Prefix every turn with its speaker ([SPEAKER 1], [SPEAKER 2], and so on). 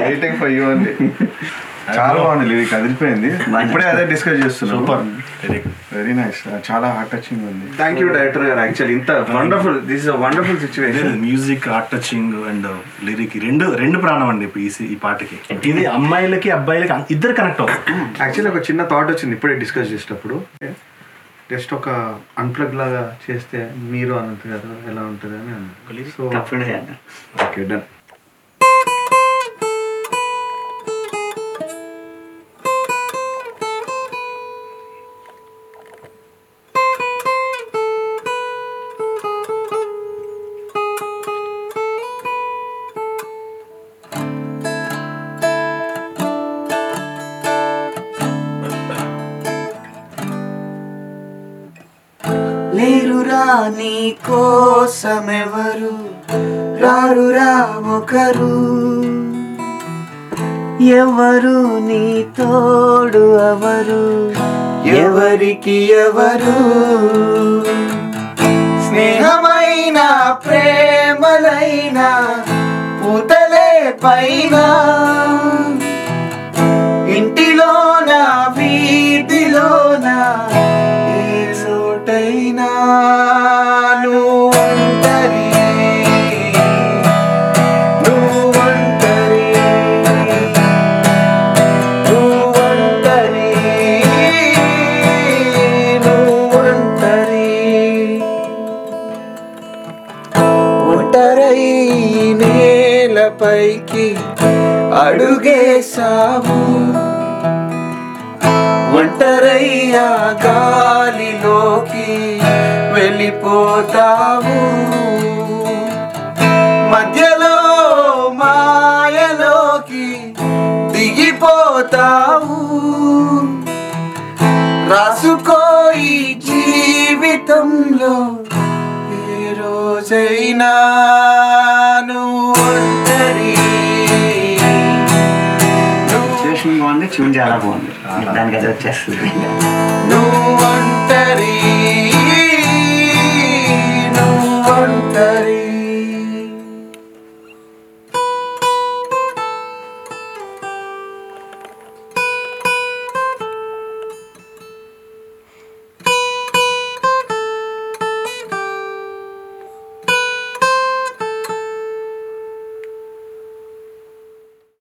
[SPEAKER 1] waiting for you అండి చాలా బాగుంది లిరిక్ అదిరిపోయింది ఇప్పుడే అదే డిస్కస్ చేస్తున్నాం
[SPEAKER 2] సూపర్ లిరిక్
[SPEAKER 1] వెరీ నైస్ చాలా హార్ట్ టచింగ్ ఉంది
[SPEAKER 3] థ్యాంక్ యూ డైరెక్టర్ గారు యాక్చువల్లీ ఇంత wonderful this is wonderful situation
[SPEAKER 2] music heart touching and lyric రెండు రెండు ప్రాణం అండి ఈ సి- ఈ పాటకి ఇది అమ్మాయిలకి అబ్బాయిలకి అం- ఇద్దరు కనెక్ట్ అవుతారు
[SPEAKER 3] యాక్చువల్లీ ఒక చిన్న థాట్ వచ్చింది ఇప్పుడే డిస్కస్ చేసేటప్పుడు జస్ట్ ఒక అన్ప్లగ్ లాగా చేస్తే మీరు అనంత గారు ఎలా ఉంటుంది అని అన్నారు సో
[SPEAKER 4] తప్పకుండా చేద్దాం
[SPEAKER 3] ఓకే డన్
[SPEAKER 5] లేరురా నీ కోసమెవరు రారురా ఒకరు ఎవరు నీ తోడు అవరు ఎవరికి ఎవరు స్నేహమైన ప్రేమలైన పూతలే పైన ఇంటిలోన వీధిలోన ఏ చోటైనా నువ్వుంటరి నువ్వుంటరి నువ్వుంటరి నువ్వుంటరి ఒంటరై నేలపైకి అడుగేశావు ఒంటరయ్యా గాలిలోకి వెళ్ళిపోతావు మధ్యలో మాయలోకి దిగిపోతావు రాసుకో ఈ జీవితంలో ఏ రోజైనా నువ్వు ఒంటరి నువ్వు
[SPEAKER 4] సిచ్యువేషన్ బాగుంది ట్యూన్ చాలా బాగుంది దానికి అది వచ్చేస్తుంది
[SPEAKER 5] నువ్వంటరి నువ్వంటరి